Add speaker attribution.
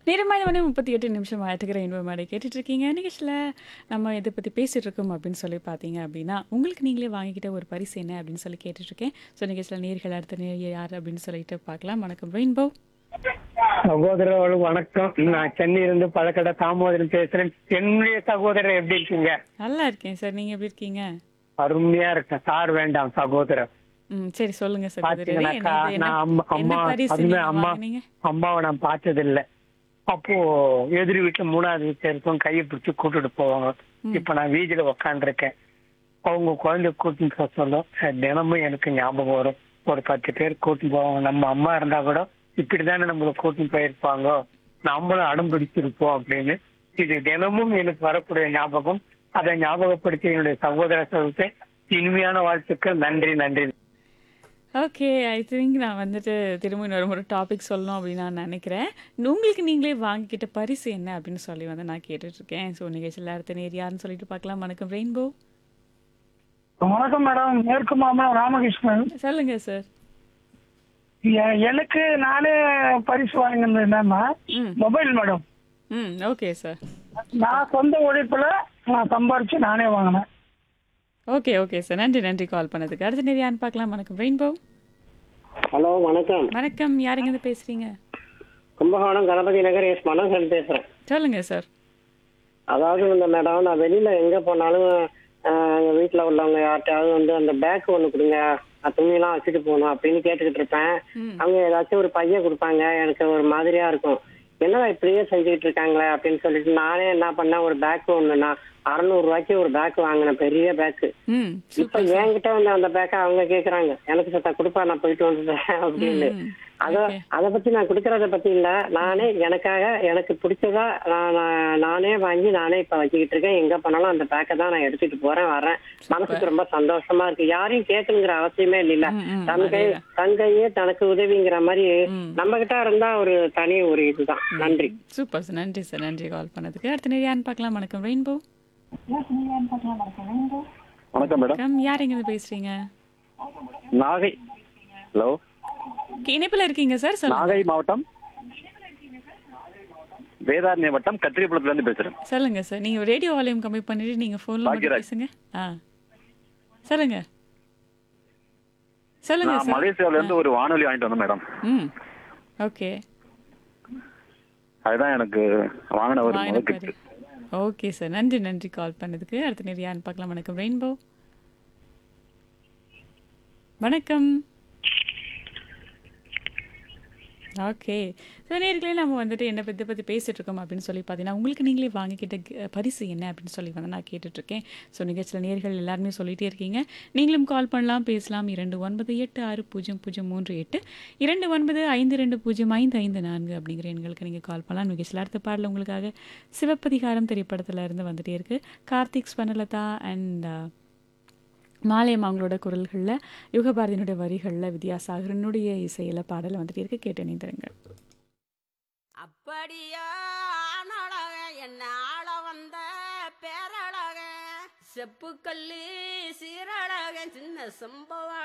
Speaker 1: நேரமான மணி முப்பத்தி எட்டு நிமிஷம் ஆயிட்டுக்கிற இன்ப மேடை கேட்டுட்டு இருக்கீங்க நிகழ்ச்சியில் நம்ம இதை பற்றி பேசிட்டு இருக்கோம் அப்படின்னு சொல்லி பார்த்தீங்க அப்படின்னா உங்களுக்கு நீங்களே வாங்கிக்கிட்ட ஒரு பரிசு என்ன அப்படின்னு சொல்லி கேட்டுட்டு இருக்கேன் ஸோ நிகழ்ச்சியில் நேர்கள் அடுத்த நேர் யார் அப்படின்னு சொல்லிட்டு பார்க்கலாம் வணக்கம் ரெயின்போ
Speaker 2: சகோதரர்கள் வணக்கம் நான் சென்னையிலிருந்து பழக்கடை தாமோதரன் பேசுறேன் என்னுடைய சகோதரர் எப்படி இருக்கீங்க
Speaker 1: நல்லா இருக்கேன் சார் நீங்கள் எப்படி இருக்கீங்க
Speaker 2: அருமையா இருக்கேன் சார் வேண்டாம் சகோதரர்
Speaker 1: ம் சரி சொல்லுங்க சார்
Speaker 2: பாத்தீங்கன்னாக்கா நான் அம்மா
Speaker 1: என்ன
Speaker 2: அம்மா
Speaker 1: பரிசு
Speaker 2: அதுமே
Speaker 1: நீங்க
Speaker 2: அம்மா
Speaker 1: வாங்குனீங்க?
Speaker 2: அம்மாவை நான் பார்த்தது இல்ல அப்போ எதிர் வீட்டுல மூணாவது வீட்டுல இருக்கும் கையை பிடிச்சு கூட்டிட்டு போவாங்க இப்ப நான் வீதியில உக்காந்துருக்கேன் அவங்க குழந்தை கூட்டின்னு போக சொல்ல தினமும் எனக்கு ஞாபகம் வரும் ஒரு பத்து பேர் கூட்டின்னு போவாங்க நம்ம அம்மா இருந்தா கூட இப்படிதானே நம்மள கூட்டின்னு போயிருப்பாங்க நம்மளும் அடம் பிடிச்சிருப்போம் அப்படின்னு இது தினமும் எனக்கு வரக்கூடிய ஞாபகம் அதை ஞாபகப்படுத்தி என்னுடைய சகோதர சகோதரி இனிமையான வாழ்த்துக்கள் நன்றி நன்றி
Speaker 1: ஓகே ஐ திங்க் நான் வந்துட்டு திரும்ப இன்னொரு ஒரு டாபிக் சொல்லணும் அப்படின்னு நான் நினைக்கிறேன் உங்களுக்கு நீங்களே வாங்கிக்கிட்ட பரிசு என்ன அப்படின்னு சொல்லி வந்து நான் கேட்டுட்டு இருக்கேன் ஸோ நிகழ்ச்சியில் அடுத்த நேர் யாருன்னு சொல்லிட்டு பார்க்கலாம் வணக்கம் ரெயின்போ
Speaker 3: வணக்கம் மேடம் மேற்கு மாமலம் ராமகிருஷ்ணன்
Speaker 1: சொல்லுங்க சார்
Speaker 3: எ- எனக்கு நானே பரிசு வாங்கினது என்னன்னா
Speaker 1: ம்
Speaker 3: மொபைல் மேடம்
Speaker 1: ம் ஓகே சார்
Speaker 3: நான் சொந்த உழைப்புல நான் சம்பாரிச்சு நானே வாங்கினேன்
Speaker 1: ஓகே ஓகே சார் நன்றி நன்றி கால் பண்ணதுக்கு அடுத்த நேர் யாருன்னு பார்க்கலாம் வணக்கம் ரெயின்போ
Speaker 4: ஹலோ வணக்கம்
Speaker 1: வணக்கம் யாருங்க இருந்து பேசுறீங்க
Speaker 4: கும்பகோணம் கணபதி நகர் எஸ் மனோகரன் பேசுறேன்
Speaker 1: சொல்லுங்க சார்
Speaker 4: அதாவது இந்த மேடம் நான் வெளியில எங்க போனாலும் ஆஹ், எங்க வீட்டுல உள்ளவங்க யார்கிட்டயாவது வந்து அந்த பேக் ஒண்ணு கொடுங்க நான் துணியெல்லாம் வச்சுட்டு போகணும் அப்படின்னு கேட்டுக்கிட்டு இருப்பேன்
Speaker 1: ம்.
Speaker 4: அவங்க ஏதாச்சும் ஒரு பையன் கொடுப்பாங்க எனக்கு ஒரு மாதிரியா இருக்கும் என்னடா இப்படியே செஞ்சுக்கிட்டு இருக்காங்களே அப்படின்னு சொல்லிட்டு நானே என்ன பண்ணேன் ஒரு பேக் ஒண்ணு நான் அறநூறு ரூபாய்க்கு ஒரு பேக் வாங்கினேன் பெரிய பேக்
Speaker 1: ம்
Speaker 4: இப்ப என்கிட்ட வந்து அந்த பேக்கை அவங்க கேக்குறாங்க எனக்கு சத்தா கொடுப்பா நான் போயிட்டு வந்துட்டேன் அப்படின்னு
Speaker 1: ம்.
Speaker 4: அத
Speaker 1: Okay.
Speaker 4: அத பத்தி நான் குடுக்கறத பத்தி இல்ல நானே எனக்காக எனக்கு பிடிச்சதா நான் நான் நானே வாங்கி நானே இப்ப வச்சுக்கிட்டு இருக்கேன் எங்க போனாலும் அந்த பேக்கை தான் நான் எடுத்துட்டு போறேன் வரேன் மனசுக்கு ரொம்ப சந்தோஷமா இருக்கு யாரையும் கேட்கணுங்கிற அவசியமே இல்ல
Speaker 1: ம், ம்,
Speaker 4: தன் கை தன் கையே தனக்கு உதவிங்கிற மாதிரி
Speaker 1: ம்.
Speaker 4: நம்ம கிட்ட இருந்தா ஒரு தனி ஒரு இதுதான் நன்றி
Speaker 1: சூப்பர் சார் நன்றி சார் நன்றி கால் பண்ணதுக்கு அடுத்த நேர் யாருன்னு பார்க்கலாம் வணக்கம் ரெயின்போ
Speaker 5: வணக்கம் மேடம்
Speaker 1: வணக்கம் யார் எங்க இருந்து பேசுறீங்க
Speaker 5: நாகை ஹலோ
Speaker 1: இணைப்பில் இருக்கீங்க சார் சொல்லுங்க
Speaker 5: நாகை மாவட்டம் வேதாரண்ய வட்டம் கத்திரிப்பழத்துல இருந்து பேசுறேன்
Speaker 1: சொல்லுங்க சார் நீங்க ரேடியோ வால்யூம் கம்மி பண்ணிட்டு நீங்க போன்ல மட்டும்
Speaker 5: பாக்யராஜ்.
Speaker 1: பேசுங்க ஆ சொல்லுங்க சொல்லுங்க
Speaker 5: நான்
Speaker 1: சார்
Speaker 5: மலேசியாவில இருந்து ஒரு வானொலி வாங்கிட்டு வந்தேன் மேடம்
Speaker 1: ம் ஓகே
Speaker 5: அதுதான் எனக்கு வாங்கின ஒரு
Speaker 1: வாங்கின
Speaker 5: முதல்
Speaker 1: பாரு
Speaker 5: கிஃப்ட்
Speaker 1: ஓகே சார் நன்றி நன்றி கால் பண்ணதுக்கு அடுத்த நேரம் யாருன்னு பார்க்கலாம் வணக்கம் ரெயின்போ வணக்கம் ஓகே ஸோ நேர்களே நம்ம வந்துட்டு என்ன பற்றி பற்றி பேசிகிட்டு இருக்கோம் அப்படின்னு சொல்லி பார்த்தீங்கன்னா உங்களுக்கு நீங்களே வாங்கிக்கிட்ட கி- பரிசு என்ன அப்படின்னு சொல்லி வந்து நான் கேட்டுட்ருக்கேன் ஸோ நிகழ்ச்சியில் நேர்கள் எல்லாருமே சொல்லிகிட்டே இருக்கீங்க நீங்களும் கால் பண்ணலாம் பேசலாம் இரண்டு ஒன்பது எட்டு ஆறு பூஜ்ஜியம் பூஜ்ஜியம் மூன்று எட்டு இரண்டு ஒன்பது ஐந்து ரெண்டு பூஜ்ஜியம் ஐந்து ஐந்து நான்கு அப்படிங்கிற எண்களுக்கு நீங்கள் கால் பண்ணலாம் நிகழ்ச்சியில் அடுத்த பாடல உங்களுக்காக சிவப்பதிகாரம் திரைப்படத்தில் இருந்து வந்துட்டே இருக்கு கார்த்திக் ஸ்வனலதா அண்ட் மாலையம் அவங்களோட குரல்களில் யுகபாரதியினுடைய வரிகளில் வித்யாசாகரனுடைய இசையில் பாடல் வந்துட்டே இருக்கு கேட்டு இணைந்திருங்கள்
Speaker 6: அப்படியா ஆனழக என்ன ஆள வந்த பேரழக செப்புக்கல்லி சீரழக சின்ன சம்பவம்